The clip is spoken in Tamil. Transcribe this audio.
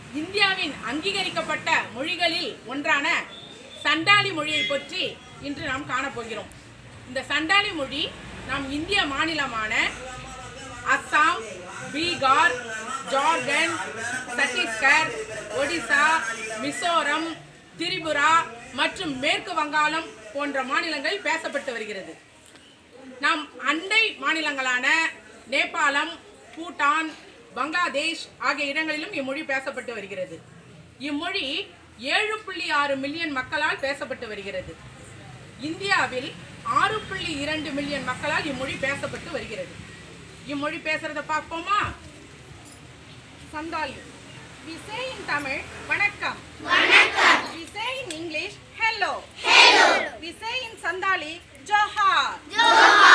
இந்தியாவின் அங்கீகரிக்கப்பட்ட மொழிகளில் ஒன்றான சண்டாலி மொழியை பற்றி இன்று நாம் காணப்போகிறோம் இந்த சண்டாலி மொழி நம் இந்திய மாநிலமான அஸ்ஸாம் பீகார் ஜார்க்கண்ட் சத்தீஸ்கர் ஒடிசா மிசோரம் திரிபுரா மற்றும் மேற்கு வங்காளம் போன்ற மாநிலங்களில் பேசப்பட்டு வருகிறது நம் அண்டை மாநிலங்களான நேபாளம் பூட்டான் பங்களாதேஷ் ஆகிய இடங்களிலும் இம்மொழி பேசப்பட்டு வருகிறது இம்மொழி ஏழு புள்ளி ஆறு மில்லியன் மக்களால் பேசப்பட்டு வருகிறது இந்தியாவில் ஆறு புள்ளி இரண்டு மில்லியன் மக்களால் இம்மொழி பேசப்பட்டு வருகிறது இம்மொழி பேசுறத பார்ப்போமா Santali We say in Tamil, வணக்கம் வணக்கம் We say in English, hello hello We say in Sandali, Johar Johar